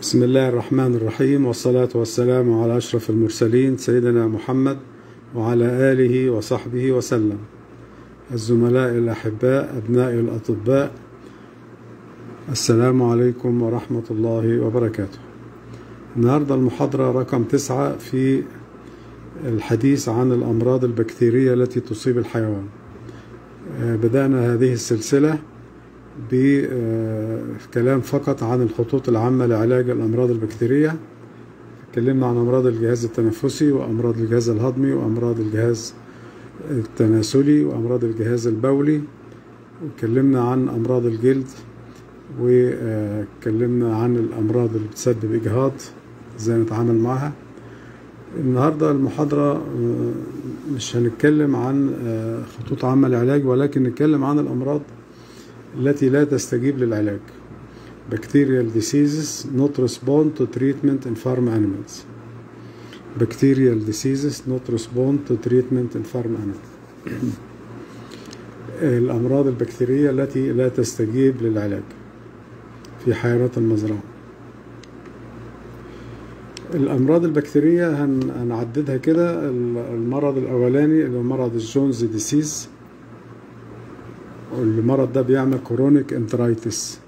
بسم الله الرحمن الرحيم والصلاة والسلام على أشرف المرسلين سيدنا محمد وعلى آله وصحبه وسلم الزملاء الأحباء أبناء الأطباء السلام عليكم ورحمة الله وبركاته النهاردة المحاضرة رقم تسعة في الحديث عن الأمراض البكتيرية التي تصيب الحيوان بدأنا هذه السلسلة بكلام فقط عن الخطوط العامة لعلاج الأمراض البكتيرية اتكلمنا عن أمراض الجهاز التنفسي وأمراض الجهاز الهضمي وأمراض الجهاز التناسلي وأمراض الجهاز البولي واتكلمنا عن أمراض الجلد واتكلمنا عن الأمراض اللي بتسبب إجهاض ازاي نتعامل معها النهاردة المحاضرة مش هنتكلم عن خطوط عامة للعلاج ولكن نتكلم عن الأمراض التي لا تستجيب للعلاج bacterial diseases not respond to treatment in farm animals bacterial diseases not respond to treatment in farm animals الأمراض البكتيرية التي لا تستجيب للعلاج في حيوانات المزرعة الأمراض البكتيرية هنعددها كده المرض الأولاني اللي هو مرض الجونز ديسيز المرض ده بيعمل كرونيك انترايتس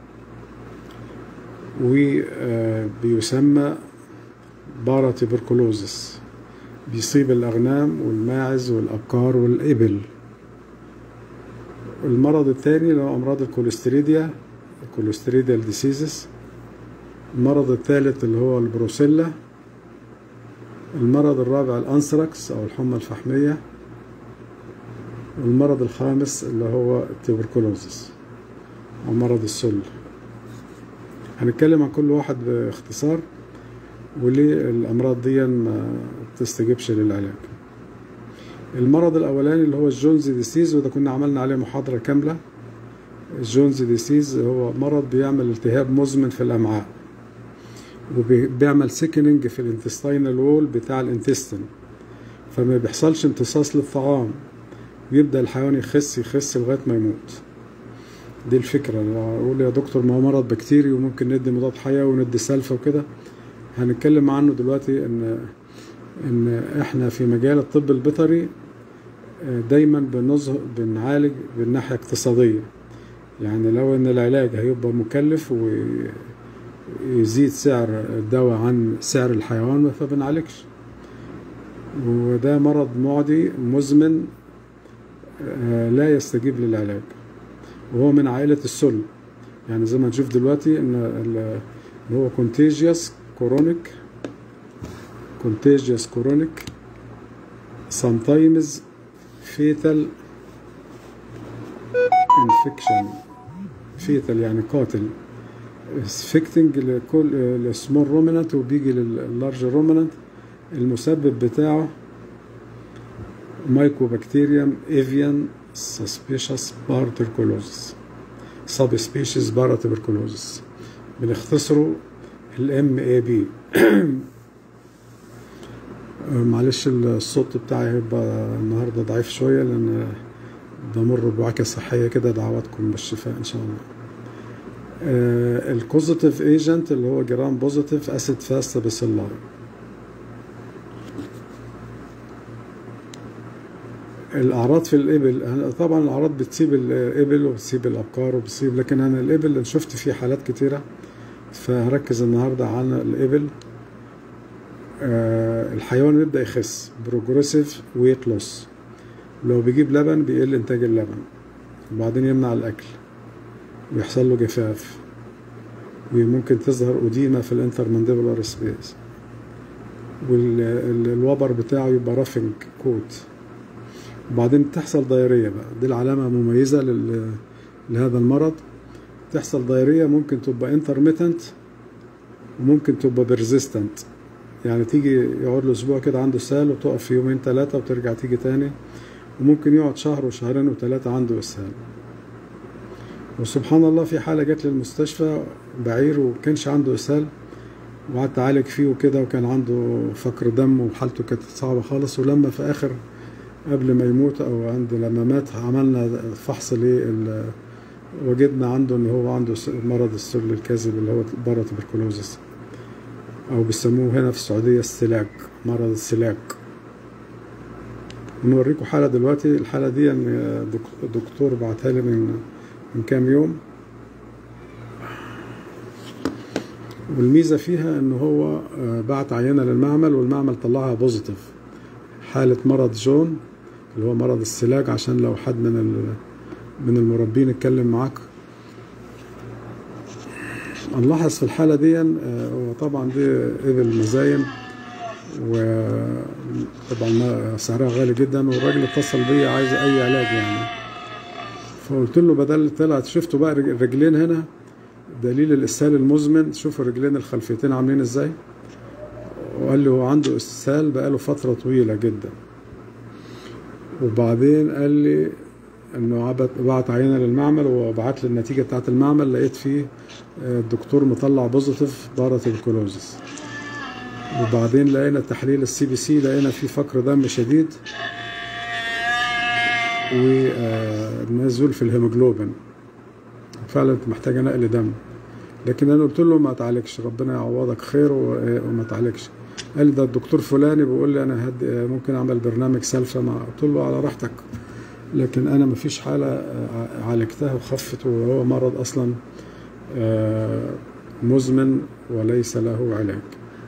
وبيسمى بارا تبركلوزس بيصيب الأغنام والماعز والأبقار والإبل المرض الثاني اللي هو أمراض الكوليستريديا الكوليستريديال ديسيزز المرض الثالث اللي هو البروسيلا المرض الرابع الأنثراكس أو الحمى الفحمية والمرض الخامس اللي هو التبركلوزس أو مرض السل هنتكلم عن كل واحد باختصار وليه الأمراض دي ما بتستجيبش للعلاج المرض الأولاني اللي هو الجونز ديسيز وده كنا عملنا عليه محاضرة كاملة الجونز ديسيز هو مرض بيعمل التهاب مزمن في الأمعاء وبيعمل سيكننج في الانتستينال وول بتاع الانتستين فما بيحصلش امتصاص للطعام ويبدا الحيوان يخس يخس لغايه ما يموت دي الفكره اقول يا دكتور ما هو مرض بكتيري وممكن ندي مضاد حيوي وندي سلفه وكده هنتكلم عنه دلوقتي ان ان احنا في مجال الطب البيطري دايما بنظهر بنعالج بالناحيه اقتصاديه يعني لو ان العلاج هيبقى مكلف ويزيد سعر الدواء عن سعر الحيوان ما فبنعالجش وده مرض معدي مزمن لا يستجيب للعلاج وهو من عائلة السل يعني زي ما نشوف دلوقتي ان هو contagious chronic contagious chronic sometimes fatal infection fatal يعني قاتل affecting لكل السمول رومينانت وبيجي لللارج رومينانت المسبب بتاعه مايكوبكتيريوم ايفيان سسبيشس بارتركولوزس سب سبيشيز بارتركولوزس بنختصره الام اي بي معلش الصوت بتاعي هيبقى النهارده ضعيف شويه لان بمر بوعكه صحيه كده دعواتكم بالشفاء ان شاء الله الكوزيتيف ايجنت اللي هو جرام بوزيتيف اسيد فاست بسلاي الاعراض في الابل طبعا الاعراض بتصيب الابل وبتصيب الابقار وبتصيب لكن انا الابل شفت فيه حالات كتيره فهركز النهارده على الابل أه الحيوان يبدا يخس بروجريسيف ويت لوس لو بيجيب لبن بيقل انتاج اللبن وبعدين يمنع الاكل ويحصل له جفاف وممكن تظهر أديمة في الانترمانديبولار سبيس والوبر بتاعه يبقى رافنج كوت وبعدين تحصل ضيارية بقى دي العلامة مميزة لهذا المرض تحصل ضيارية ممكن تبقى انترميتنت وممكن تبقى بيرزيستنت يعني تيجي يقعد له اسبوع كده عنده اسهال وتقف في يومين ثلاثة وترجع تيجي تاني وممكن يقعد شهر وشهرين وثلاثة عنده اسهال وسبحان الله في حالة جت للمستشفى بعير وكانش عنده اسهال وقعدت اعالج فيه وكده وكان عنده فقر دم وحالته كانت صعبة خالص ولما في اخر قبل ما يموت او عند لما مات عملنا فحص ليه وجدنا عنده ان هو عنده مرض السل الكاذب اللي هو بارا تبركلوزس او بيسموه هنا في السعودية السلاج مرض السلاج نوريكم حالة دلوقتي الحالة دي ان دك- دكتور بعتها لي من من كام يوم والميزة فيها ان هو آه، بعت عينة للمعمل والمعمل طلعها بوزيتيف حالة مرض جون اللي هو مرض السلاج عشان لو حد من ال- من المربين اتكلم معاك نلاحظ في الحالة دي آه، هو طبعا دي إبل مزايم وطبعا ما- سعرها غالي جدا والراجل اتصل بيا عايز أي علاج يعني فقلت له بدل طلعت شفتوا بقى رج- الرجلين هنا دليل الإسهال المزمن شوفوا الرجلين الخلفيتين عاملين ازاي وقال لي هو عنده إسهال بقاله فترة طويلة جدا وبعدين قال لي انه عبت بعت عينه للمعمل وبعت لي النتيجه بتاعت المعمل لقيت فيه آه، الدكتور مطلع بوزيتيف باراتيبكولوزيس وبعدين لقينا تحليل السي بي سي لقينا فيه فقر دم شديد ونزول في الهيموجلوبين فعلا انت محتاجه نقل دم لكن انا قلت له ما تعالجش ربنا يعوضك خير و- وما تعالجش قال لي ده الدكتور فلاني بيقول لي انا هد ممكن اعمل برنامج سلفه مع قلت له على راحتك لكن انا ما فيش حاله آه، عالجتها وخفت وهو مرض اصلا آه، مزمن وليس له علاج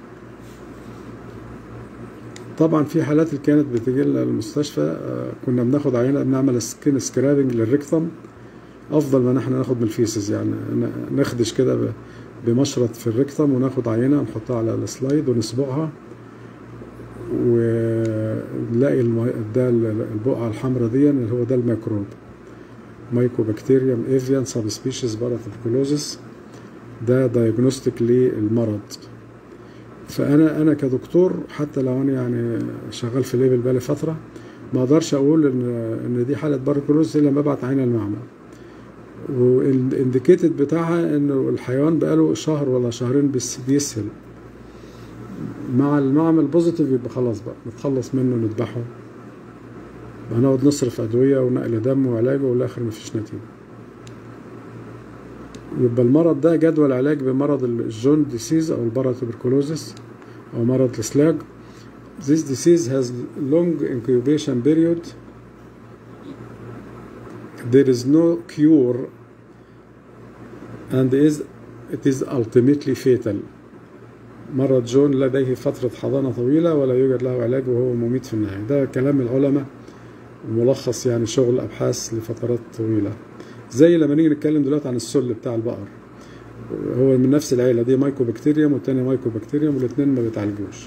طبعا في حالات اللي كانت بتجي لنا المستشفى آه، كنا بناخد عينه بنعمل سكين سكرابنج للريكتم افضل ما نحن ناخد من الفيسز يعني ن- نخدش كده ب- بمشرط في الريكتم وناخد عينه نحطها على السلايد ونصبغها ونلاقي الم- ده ال- البقعه الحمراء دي اللي هو ده الميكروب مايكوبكتيريوم افيان سب سبيشيز باراتيبكولوزيس ده دايجنوستيك للمرض فانا انا كدكتور حتى لو انا يعني شغال في الليبل بقالي فتره ما اقدرش اقول ان ان دي حاله باركولوز الا لما ابعت عينه المعمل والانديكيتد بتاعها انه الحيوان بقاله شهر ولا شهرين بس بيسهل مع المعمل بوزيتيف يبقى خلاص بقى نتخلص منه نذبحه هنقعد نصرف ادويه ونقل دم وعلاجه والاخر مفيش نتيجه يبقى المرض ده جدول علاج بمرض الجون ديسيز او الباراتوبركولوزيس او مرض السلاج This disease has long incubation period. There is no cure and is it is ultimately fatal. مرض جون لديه فترة حضانة طويلة ولا يوجد له علاج وهو مميت في النهاية ده كلام العلماء ملخص يعني شغل أبحاث لفترات طويلة زي لما نيجي نتكلم دلوقتي عن السل بتاع البقر هو من نفس العيلة دي مايكوبكتيريوم والتاني مايكوبكتيريوم والاتنين ما بيتعالجوش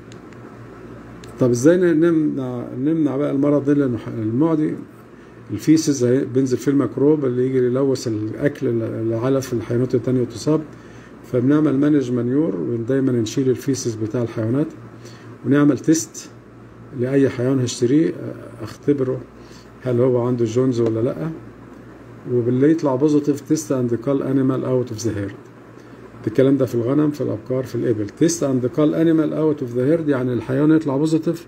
طب ازاي نمنع نمنع بقى المرض ده لانه المعدي الفيسز هي- بينزل فيه الميكروب اللي يجي يلوث الاكل العلف الحيوانات التانية تصاب فبنعمل مانج مانيور ودايما نشيل الفيسز بتاع الحيوانات ونعمل تيست لاي حيوان هشتريه اختبره هل هو عنده جونز ولا لا وباللي يطلع بوزيتيف تيست اند كال انيمال اوت اوف ذا هيرد الكلام ده في الغنم في الابقار في الابل تيست اند كال انيمال اوت اوف ذا هيرد يعني الحيوان يطلع بوزيتيف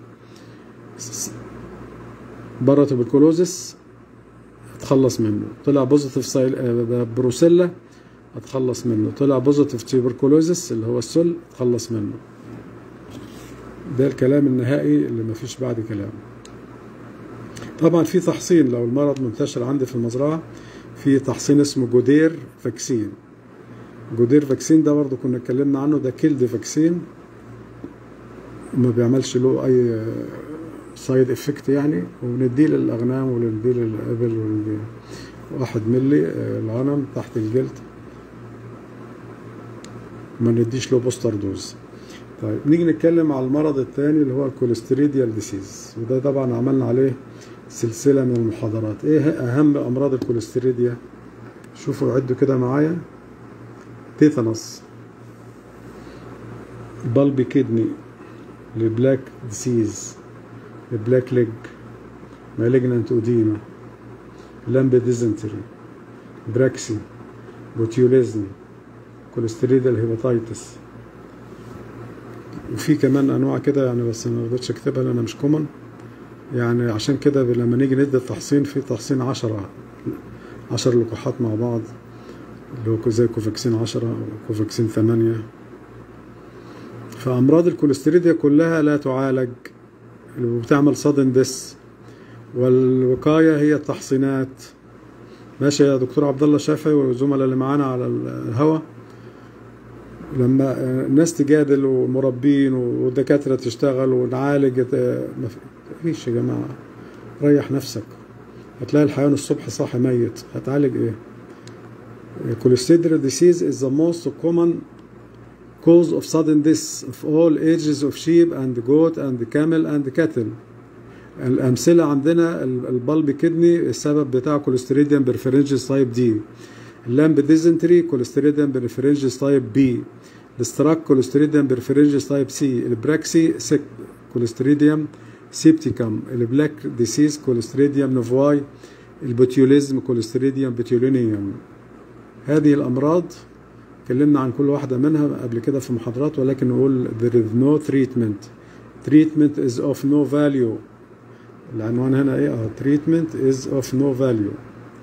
بره تبركلوزس اتخلص منه طلع بوزيتيف سايل آه، بروسيلا اتخلص منه طلع بوزيتيف تيبركلوزس اللي هو السل اتخلص منه ده الكلام النهائي اللي مفيش بعد كلام طبعا في تحصين لو المرض منتشر عندي في المزرعه في تحصين اسمه جودير فاكسين جودير فاكسين ده برضه كنا اتكلمنا عنه ده كيلد فاكسين ما بيعملش له اي سايد افكت يعني ونديه للاغنام ونديه للابل ونديه واحد ملي آه، الغنم تحت الجلد ما نديش له بوستر دوز طيب نيجي نتكلم على المرض الثاني اللي هو الكوليستريديال ديسيز وده طبعا عملنا عليه سلسلة من المحاضرات ايه اهم امراض الكوليستريديا شوفوا عدوا كده معايا تيتانوس بالبي كيدني البلاك ديسيز البلاك ليج مالجنانت اوديما لامب ديزنتري براكسي بوتيوليزم كوليستريدال هيباتايتس وفي كمان انواع كده يعني بس ما رضيتش اكتبها لانها مش كومن يعني عشان كده لما نيجي ندي التحصين في تحصين عشرة عشر لقاحات مع بعض اللي هو زي كوفاكسين عشرة أو كوفاكسين ثمانية فأمراض الكوليستيريديا كلها لا تعالج وبتعمل صدن دس والوقاية هي التحصينات ماشي يا دكتور عبد الله شافعي والزملاء اللي معانا على الهوا لما الناس تجادل ومربين والدكاترة تشتغل ونعالج مفيش يا جماعة ريح نفسك هتلاقي الحيوان الصبح صاحي ميت هتعالج ايه Cholesteatol disease is the most common cause of sudden death of all ages of sheep and goat and camel and cattle الأمثلة عندنا البلب كدني السبب بتاعه كوليستريديوم بريفرنجز تايب دي اللامب ديزنتري كوليستريديوم بريفرنجز تايب بي الاستراك كوليستريديوم بريفرنجز تايب سي البراكسي سيك كوليستريديوم سيبتيكم البلاك ديسيز كوليستريديوم نوفواي البوتيوليزم كوليستريديوم بوتيولينيوم هذه الأمراض اتكلمنا عن كل واحدة منها قبل كده في محاضرات ولكن نقول there is no treatment treatment is of no value العنوان هنا ايه اه treatment is of no value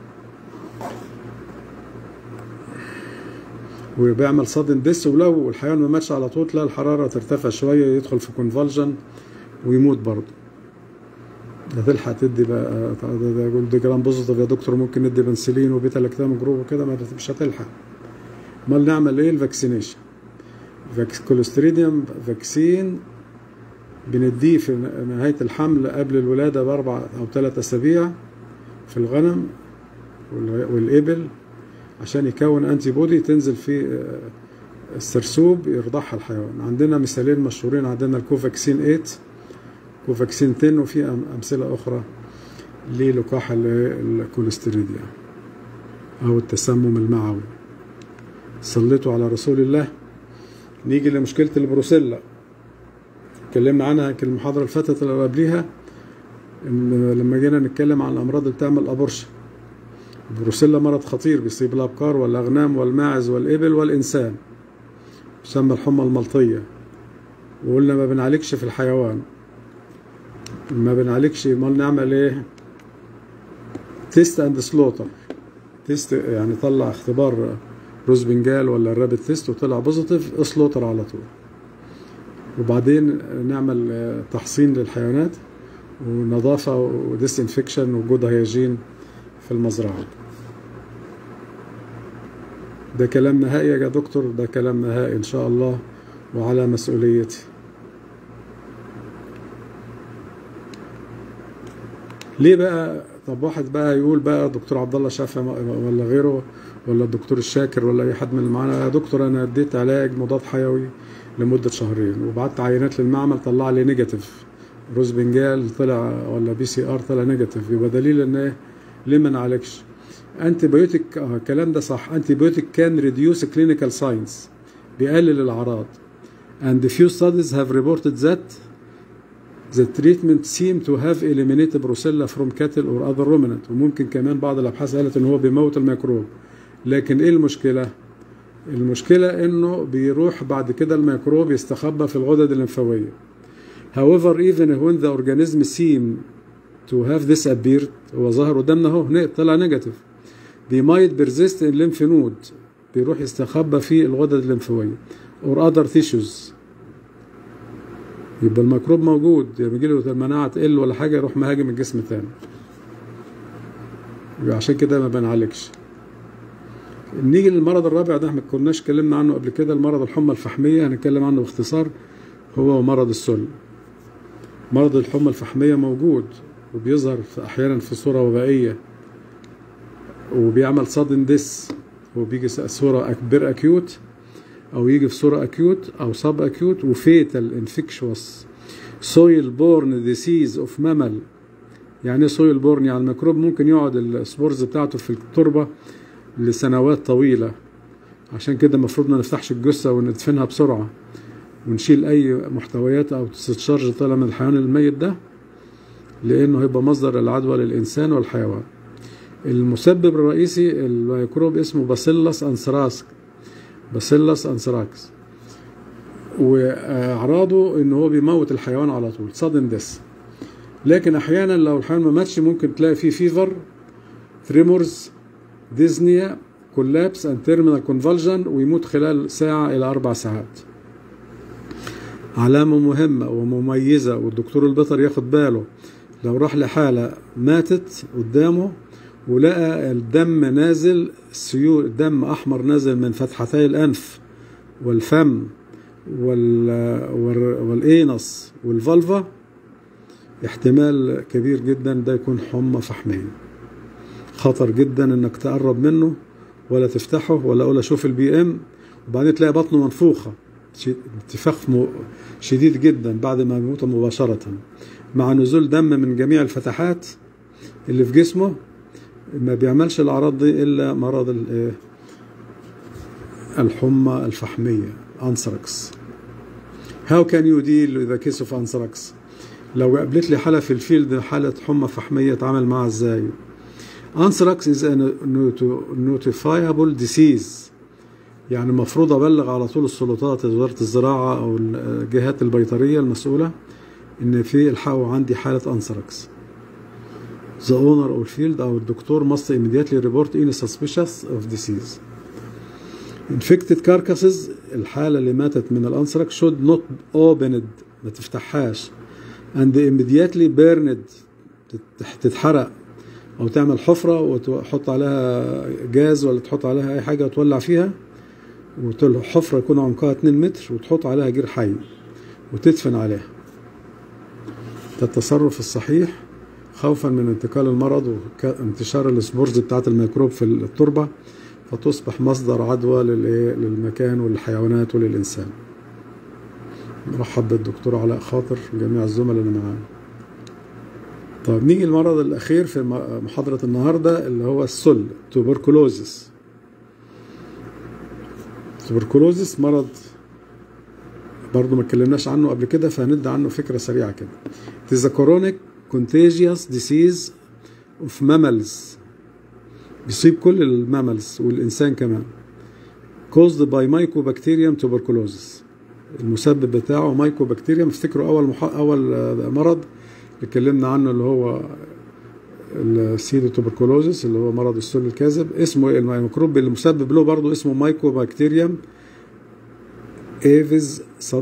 وبيعمل صدن ديس ولو الحيوان ما ماتش على طول تلاقي الحرارة ترتفع شوية يدخل في كونفالجن ويموت برضه هتلحق تدي بقى ده ده جرام بوزيتيف يا دكتور ممكن ندي بنسلين وبيتا لاكتام جروب وكده مش هتلحق امال نعمل ايه الفاكسينيشن كوليستريديوم فاكسين بنديه في نهاية الحمل قبل الولادة بأربع أو ثلاث أسابيع في الغنم والإبل عشان يكون أنتي بودي تنزل في السرسوب يرضعها الحيوان عندنا مثالين مشهورين عندنا الكوفاكسين 8 كوفاكسين 10 وفي أمثلة أخرى للقاح الكوليستريديا أو التسمم المعوي صليتوا على رسول الله نيجي لمشكلة البروسيلا اتكلمنا عنها في المحاضرة اللي فاتت اللي قبليها لما جينا نتكلم عن الأمراض اللي بتعمل أبورشن البروسيلا مرض خطير بيصيب الأبقار والأغنام والماعز والإبل والإنسان يسمى الحمى الملطية وقلنا ما بنعالجش في الحيوان ما بنعالجش امال نعمل ايه تيست اند سلوتر تيست يعني طلع اختبار روز بنجال ولا الرابت تيست وطلع بوزيتيف اسلوتر على طول وبعدين نعمل تحصين للحيوانات ونظافة وديس انفكشن وجود هيجين في المزرعة ده كلام نهائي يا دكتور ده كلام نهائي ان شاء الله وعلى مسؤوليتي ليه بقى طب واحد بقى يقول بقى دكتور عبد الله شافعي ولا غيره ولا الدكتور الشاكر ولا اي حد من اللي معانا يا دكتور انا اديت علاج مضاد حيوي لمده شهرين وبعت عينات للمعمل طلع لي نيجاتيف روز بنجال طلع ولا بي سي ار طلع نيجاتيف يبقى دليل ان ايه ليه ما نعالجش انتي بايوتيك اه الكلام ده صح انتي بايوتيك كان ريديوس كلينيكال ساينس بيقلل الاعراض and few studies have reported that the treatment seem to have eliminated brucella from cattle or other ruminant وممكن كمان بعض الابحاث قالت ان هو بيموت الميكروب لكن ايه المشكله المشكله انه بيروح بعد كده الميكروب يستخبى في الغدد الليمفاويه however even when the organism seem to have disappeared هو ظهر قدامنا اهو طلع نيجاتيف they might persist in lymph node بيروح يستخبى في الغدد الليمفاويه or other tissues يبقى الميكروب موجود لما يجي له المناعه تقل ولا حاجه يروح مهاجم الجسم تاني يبقى عشان كده ما بنعالجش نيجي للمرض الرابع ده احنا ما كناش اتكلمنا عنه قبل كده المرض الحمى الفحميه هنتكلم عنه باختصار هو مرض السل مرض الحمى الفحميه موجود وبيظهر في احيانا في صوره وبائيه وبيعمل صدن ديس وبيجي صوره اكبر اكيوت او يجي في صوره اكيوت او سب اكيوت وفيتال انفكشوس سويل بورن ديسيز اوف مامل يعني ايه سويل بورن يعني الميكروب ممكن يقعد السبورز بتاعته في التربه لسنوات طويله عشان كده المفروض ما نفتحش الجثه وندفنها بسرعه ونشيل اي محتويات او تستشارج طالع من الحيوان الميت ده لانه هيبقى مصدر العدوى للانسان والحيوان المسبب الرئيسي الميكروب اسمه باسيلس انثراكس باسيلس انثراكس واعراضه ان هو بيموت الحيوان على طول صدن ديس لكن احيانا لو الحيوان ما ماتش ممكن تلاقي فيه فيفر تريمورز ديزنيا كولابس اند تيرمينال كونفالجن ويموت خلال ساعه الى اربع ساعات علامة مهمة ومميزة والدكتور البيطري ياخد باله لو راح لحالة ماتت قدامه ولقى الدم نازل السيول الدم أحمر نازل من فتحتي الأنف والفم وال والإينس والفالفا احتمال كبير جدا ده يكون حمى فحمية خطر جدا انك تقرب منه ولا تفتحه ولا اقول اشوف البي ام وبعدين تلاقي بطنه منفوخة انتفاخ شديد جدا بعد ما يموت مباشرة مع نزول دم من جميع الفتحات اللي في جسمه ما بيعملش الأعراض دي إلا مرض الحمى الفحمية أنثراكس How can you deal with the case of anthrax؟ لو قابلت لي حالة في الفيلد حالة حمى فحمية اتعامل معها ازاي؟ Anthrax is a notifiable disease يعني المفروض ابلغ على طول السلطات وزاره الزراعه او الجهات البيطريه المسؤوله ان في الحقوا عندي حاله انثراكس the owner of field او الدكتور must immediately report any suspicious of disease infected carcasses الحالة اللي ماتت من الانثراكس should not open it ما تفتحهاش and immediately burn it تتحرق او تعمل حفرة وتحط عليها جاز ولا تحط عليها اي حاجة وتولع فيها حفرة يكون عمقها 2 متر وتحط عليها جير حي وتدفن عليها ده التصرف الصحيح خوفا من انتقال المرض وانتشار السبورز بتاعت الميكروب في التربة فتصبح مصدر عدوى للمكان وللحيوانات وللإنسان مرحب بالدكتور علاء خاطر جميع الزملاء اللي معانا طيب نيجي المرض الأخير في محاضرة النهاردة اللي هو السل توبركلوزيس توبركلوزيس مرض برضه ما اتكلمناش عنه قبل كده فهندي عنه فكرة سريعة كده It is a chronic contagious disease of mammals بيصيب كل الماملز والإنسان كمان caused by mycobacterium tuberculosis المسبب بتاعه مايكوبكتيريوم افتكروا أول مح... أول مرض اللي اتكلمنا عنه اللي هو السيدو توبركلوزيس اللي هو مرض السل الكاذب اسمه الميكروب اللي مسبب له برضه اسمه مايكوبكتيريوم ايفيز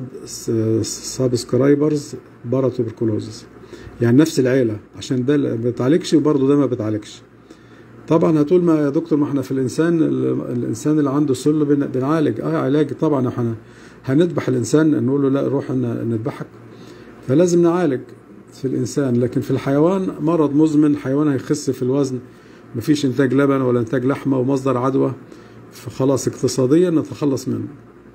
سبسكرايبرز بارا توبركلوزيس يعني نفس العيلة عشان ده ما بتعالجش وبرضه ده ما بتعالجش طبعا هتقول ما يا دكتور ما احنا في الانسان الانسان اللي عنده سل بنعالج اه علاج طبعا احنا هنذبح الانسان نقول له لا روح نذبحك فلازم نعالج في الانسان لكن في الحيوان مرض مزمن الحيوان هيخس في الوزن مفيش انتاج لبن ولا انتاج لحمه ومصدر عدوى فخلاص اقتصاديا نتخلص منه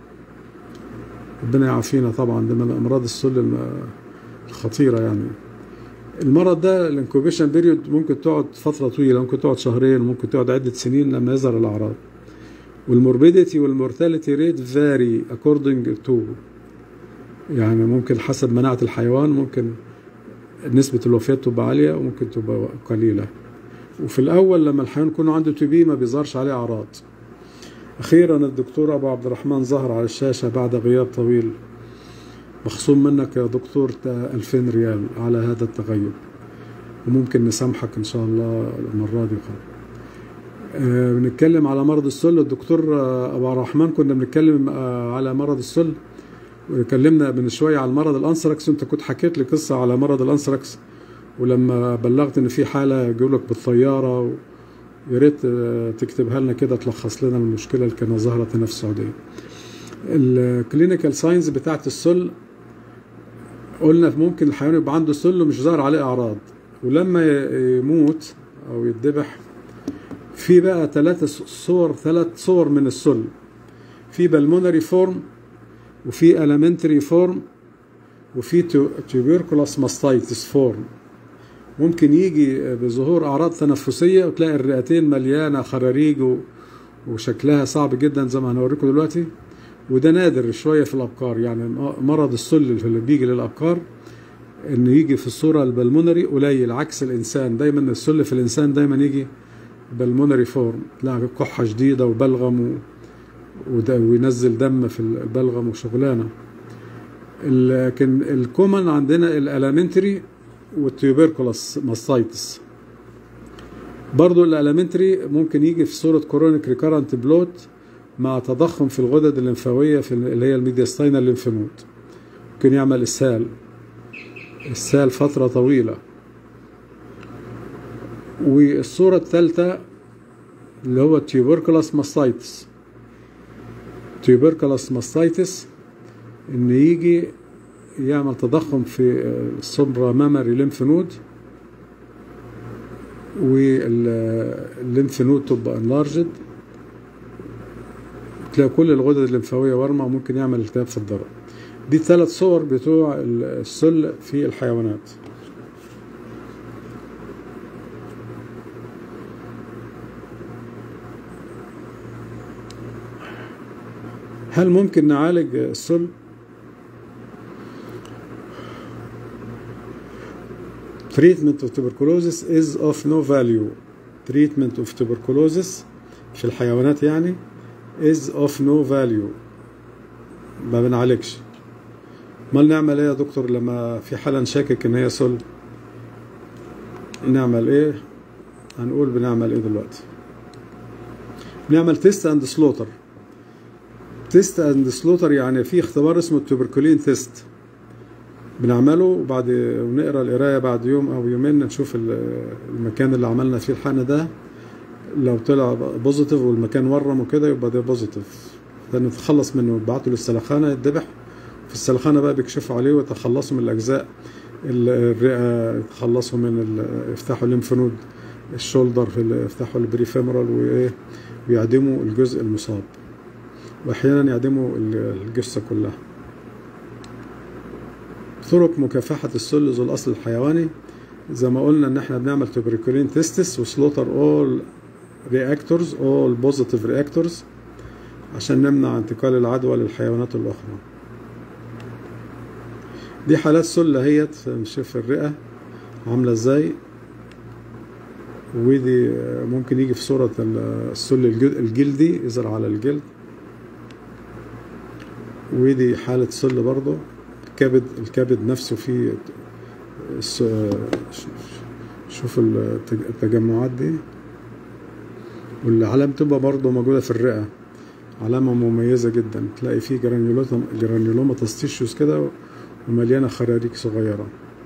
ربنا يعافينا طبعا ده من امراض السل الخطيره يعني المرض ده الانكوبيشن بيريود ممكن تقعد فتره طويله ممكن تقعد شهرين ممكن تقعد عده سنين لما يظهر الاعراض والموربيديتي والمورتاليتي ريت فاري اكوردنج تو يعني ممكن حسب مناعه الحيوان ممكن نسبه الوفيات تبقى عاليه وممكن تبقى قليله وفي الاول لما الحيوان يكون عنده تي بي ما بيظهرش عليه اعراض اخيرا الدكتور ابو عبد الرحمن ظهر على الشاشه بعد غياب طويل مخصوم منك يا دكتور 2000 ريال على هذا التغيب وممكن نسامحك ان شاء الله المره دي قبل أه بنتكلم على مرض السل الدكتور ابو عبد الرحمن كنا بنتكلم أه على مرض السل وكلمنا من شويه على مرض الانثراكس وانت كنت حكيت لي قصه على مرض الانثراكس ولما بلغت ان في حاله يجيب لك بالطياره و... يا ريت تكتبها لنا كده تلخص لنا المشكله اللي كانت ظهرت هنا في السعوديه الكلينيكال ساينز بتاعت السل قلنا ممكن الحيوان يبقى عنده سل ومش ظاهر عليه اعراض ولما يموت او يتذبح في بقى ثلاثة صور ثلاث صور من السل في بالمونري فورم وفي المنتري فورم وفي تيوبركولاس ماستايتس فورم ممكن يجي بظهور اعراض تنفسيه وتلاقي الرئتين مليانه خراريج وشكلها صعب جدا زي ما هنوريكم دلوقتي وده نادر شويه في الابقار يعني مرض السل اللي بيجي للابقار انه يجي في الصوره البلمونري قليل عكس الانسان دايما السل في الانسان دايما يجي بالمونري فورم تلاقي كحه شديده وبلغم وينزل دم في البلغم وشغلانه لكن الكومن عندنا الالامنتري والتيوبركولاس ماستايتس برضو الالمنتري ممكن يجي في صورة كورونيك ريكارنت بلوت مع تضخم في الغدد الليمفاوية في اللي هي الميدياستاينال ليمفنود ممكن يعمل اسهال اسهال فترة طويلة والصورة الثالثة اللي هو تيوبركلس ماستايتس تيوبركلس ماستايتس ان يجي يعمل تضخم في السوبرا مامري ليمف نود والليمف نود تبقى انلارجد تلاقي كل الغدد الليمفاويه ورمه وممكن يعمل التهاب في الضرع دي ثلاث صور بتوع السل في الحيوانات هل ممكن نعالج السل treatment of tuberculosis is of no value treatment of tuberculosis في الحيوانات يعني is of no value ما بنعالجش امال نعمل ايه يا دكتور لما في حالة نشكك ان هي سل نعمل ايه هنقول بنعمل ايه دلوقتي بنعمل تيست اند سلوتر تيست اند سلوتر يعني في اختبار اسمه التوبركولين تيست بنعمله وبعد ونقرا القرايه بعد يوم او يومين نشوف المكان اللي عملنا فيه الحقن ده لو طلع بوزيتيف والمكان ورم وكده يبقى ده بوزيتيف فنتخلص منه نبعته للسلخانه يتذبح في السلخانه بقى بيكشفوا عليه ويتخلصوا من الاجزاء الرئه يتخلصوا من يفتحوا الليمف نود الشولدر في يفتحوا البريفيمورال وايه ويعدموا الجزء المصاب واحيانا يعدموا الجثه كلها طرق مكافحة السل ذو الأصل الحيواني زي ما قلنا إن إحنا بنعمل توبريكولين تيستس وسلوتر أول رياكتورز أول بوزيتيف رياكتورز عشان نمنع انتقال العدوى للحيوانات الأخرى دي حالات سل اهيت نشوف الرئة عاملة ازاي ودي ممكن يجي في صورة السل الجلدي يظهر على الجلد ودي حالة سل برضه الكبد الكبد نفسه فيه شوف التجمعات دي والعلامة تبقى برضه موجودة في الرئة علامة مميزة جدا تلاقي فيه جرانيولوما تستيشيوس كده ومليانة خراريك صغيرة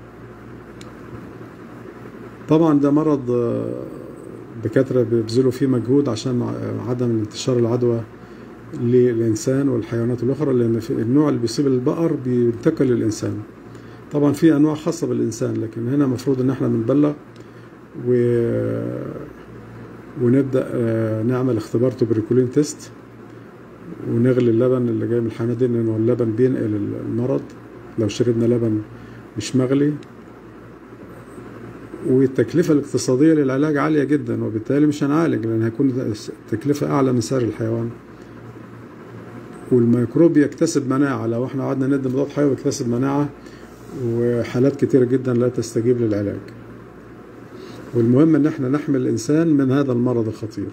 طبعا ده مرض دكاترة بيبذلوا فيه مجهود عشان عدم انتشار العدوى للإنسان والحيوانات الأخرى لأن في النوع اللي بيصيب البقر بينتقل للإنسان طبعا في أنواع خاصة بالإنسان لكن هنا المفروض إن احنا بنبلغ و... ونبدأ نعمل اختبار توبريكولين تيست ونغلي اللبن اللي جاي من الحيوانات دي لأنه اللبن بينقل المرض لو شربنا لبن مش مغلي والتكلفة الاقتصادية للعلاج عالية جدا وبالتالي مش هنعالج لأن هيكون التكلفة أعلى من سعر الحيوان والميكروب يكتسب مناعة لو احنا قعدنا ندي مضاد حيوي يكتسب مناعة وحالات كتيرة جدا لا تستجيب للعلاج والمهم ان احنا نحمي الانسان من هذا المرض الخطير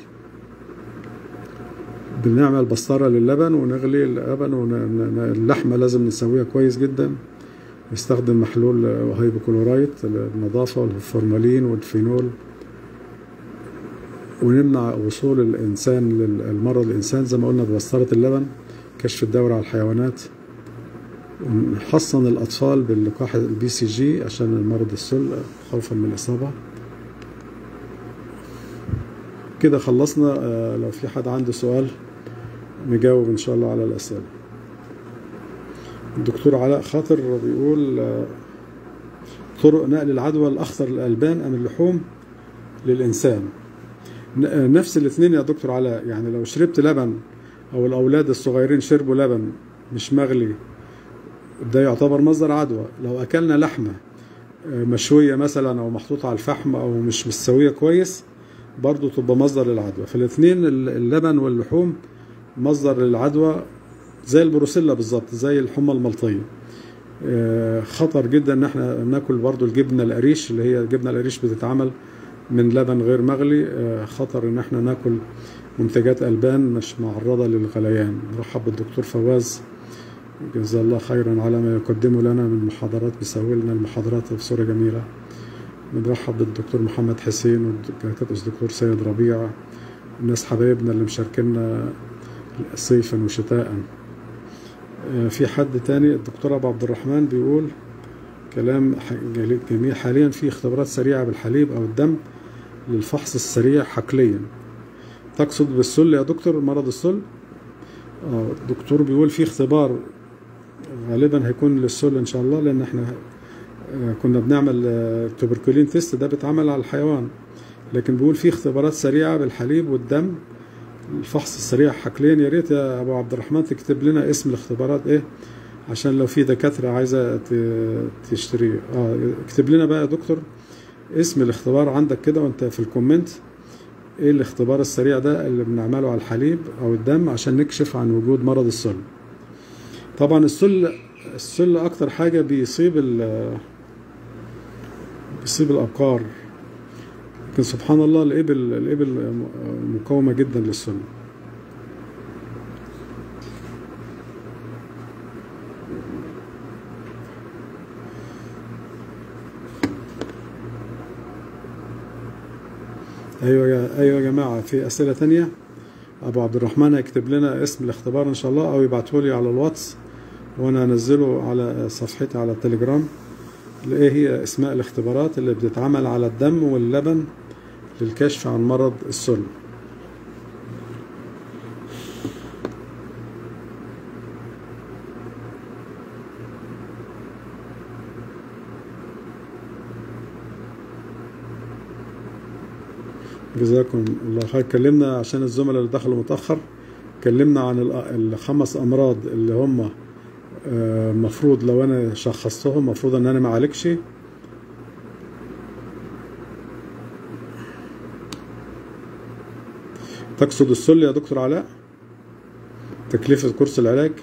بنعمل بسطرة للبن ونغلي اللبن واللحمة لازم نسويها كويس جدا نستخدم محلول هيبوكلورايت للنظافة والفورمالين والفينول ونمنع وصول الإنسان للمرض الإنسان زي ما قلنا ببسطرة اللبن كشف الدورة على الحيوانات ونحصن الأطفال باللقاح البي سي جي عشان المرض السل خوفا من الإصابة كده خلصنا لو في حد عنده سؤال نجاوب إن شاء الله على الأسئلة الدكتور علاء خاطر بيقول طرق نقل العدوى الأخطر الألبان أم اللحوم للإنسان نفس الاثنين يا دكتور علاء يعني لو شربت لبن او الاولاد الصغيرين شربوا لبن مش مغلي ده يعتبر مصدر عدوى لو اكلنا لحمه مشويه مثلا او محطوطه على الفحم او مش مستويه كويس برضو تبقى مصدر للعدوى فالاثنين اللبن واللحوم مصدر للعدوى زي البروسيلا بالظبط زي الحمى الملطيه خطر جدا ان احنا ناكل برضو الجبنه القريش اللي هي الجبنه القريش بتتعمل من لبن غير مغلي خطر ان احنا ناكل منتجات البان مش معرضه للغليان نرحب بالدكتور فواز جزاه الله خيرا على ما يقدمه لنا من محاضرات بيسوي لنا المحاضرات بصوره جميله بنرحب بالدكتور محمد حسين والدكتور سيد ربيع الناس حبايبنا اللي مشاركينا صيفا وشتاء آه، في حد تاني الدكتور ابو عبد الرحمن بيقول كلام ح- جميل حاليا في اختبارات سريعة بالحليب او الدم للفحص السريع حقليا تقصد بالسل يا دكتور مرض السل اه الدكتور بيقول في اختبار غالبا هيكون للسل ان شاء الله لان احنا آه، كنا بنعمل آه، توبركولين تيست ده بيتعمل على الحيوان لكن بيقول في اختبارات سريعة بالحليب والدم الفحص السريع حقليا يا ريت يا ابو عبد الرحمن تكتب لنا اسم الاختبارات ايه عشان لو في دكاترة عايزة ت- تشتريه اه اكتب لنا بقى يا دكتور اسم الاختبار عندك كده وانت في الكومنت ايه الاختبار السريع ده اللي بنعمله على الحليب او الدم عشان نكشف عن وجود مرض السل طبعا السل السل اكتر حاجة بيصيب ال بيصيب الابقار لكن سبحان الله الابل الابل مقاومة جدا للسل ايوه يا ايوه يا جماعه في اسئله تانية ابو عبد الرحمن هيكتب لنا اسم الاختبار ان شاء الله او يبعته لي على الواتس وانا انزله على صفحتي على التليجرام ايه هي اسماء الاختبارات اللي بتتعمل على الدم واللبن للكشف عن مرض السل جزاكم الله خير اتكلمنا عشان الزملاء اللي دخلوا متأخر اتكلمنا عن الأ- الخمس أمراض اللي هم آه، مفروض لو أنا شخصتهم مفروض إن أنا ما أعالجش تقصد السل يا دكتور علاء تكلفة كورس العلاج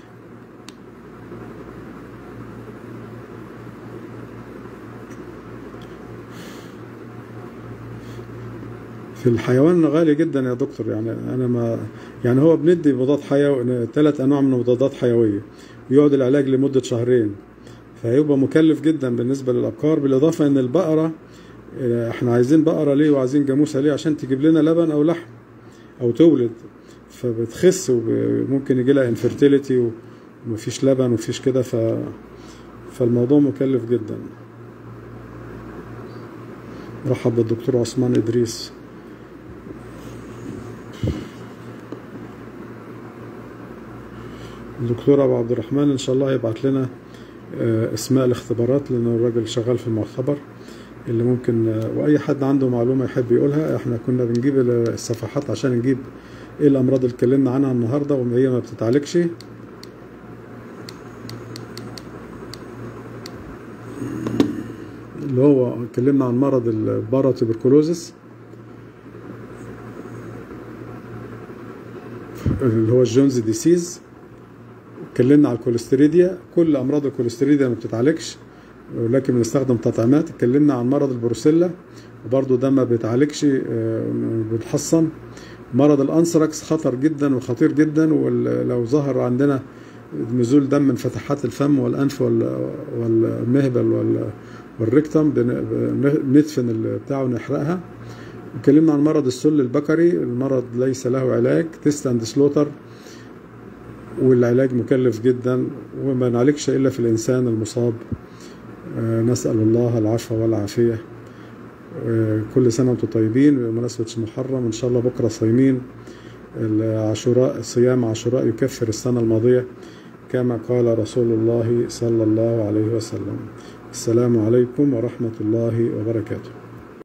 في الحيوان غالي جدا يا دكتور يعني انا ما يعني هو بندي مضاد حيوي ثلاث انواع من المضادات حيويه ويقعد العلاج لمده شهرين فهيبقى مكلف جدا بالنسبه للابقار بالاضافه ان البقره آه، احنا عايزين بقره ليه وعايزين جاموسه ليه عشان تجيب لنا لبن او لحم او تولد فبتخس وممكن يجي لها انفرتيليتي ومفيش لبن ومفيش كده ف فالموضوع مكلف جدا رحب بالدكتور عثمان ادريس الدكتور ابو عبد الرحمن ان شاء الله هيبعت لنا آه، اسماء الاختبارات لانه الراجل شغال في المختبر اللي ممكن آه، واي حد عنده معلومه يحب يقولها احنا كنا بنجيب الصفحات عشان نجيب ايه الامراض اللي اتكلمنا عنها النهارده وهي ما بتتعالجش اللي هو اتكلمنا عن مرض الباراتوبركلوزس اللي هو الجونز ديسيز اتكلمنا على الكوليستيريديا كل امراض الكوليستيريديا ما بتتعالجش ولكن بنستخدم تطعيمات اتكلمنا عن مرض البروسيلا وبرضه ده ما بيتعالجش آه، بنحصن مرض الانثراكس خطر جدا وخطير جدا ولو ظهر عندنا نزول دم من فتحات الفم والانف وال- والمهبل وال- والريكتم بن- بندفن ال- بتاعه ونحرقها اتكلمنا عن مرض السل البكري المرض ليس له علاج تيست اند سلوتر والعلاج مكلف جدا وما نعالجش الا في الانسان المصاب آه، نسال الله العفو والعافيه آه، كل سنه وانتم طيبين بمناسبه محرم ان شاء الله بكره صايمين العاشوراء صيام عاشوراء يكفر السنه الماضيه كما قال رسول الله صلى الله عليه وسلم السلام عليكم ورحمه الله وبركاته